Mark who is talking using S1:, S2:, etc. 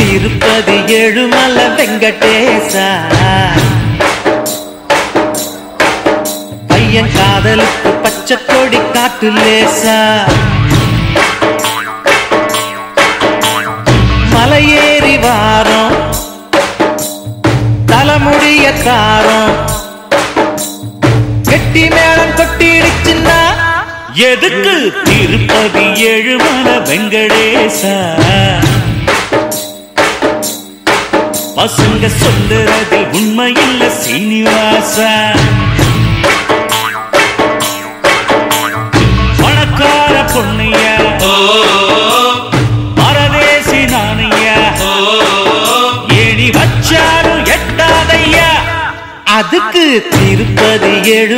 S1: திருப்பதி ஏழுமலை வெங்கடேசா பையன் காதலுக்கு பச்சை கொடி காட்டு லேசா மலையேறி வாரம் தலைமுடிய காரம் கெட்டி மேளம் கொட்டிடுச்சுன்னா எதுக்கு திருப்பதி ஏழுமலை வெங்கடேசா பசங்க சொல்லுறது உண்மையில்ல சீனிவாசா பணக்கார பொண்ணையா பரதேசி நானையா ஏணி வச்சாலும் எட்டாதையா அதுக்கு திருப்பதி ஏழு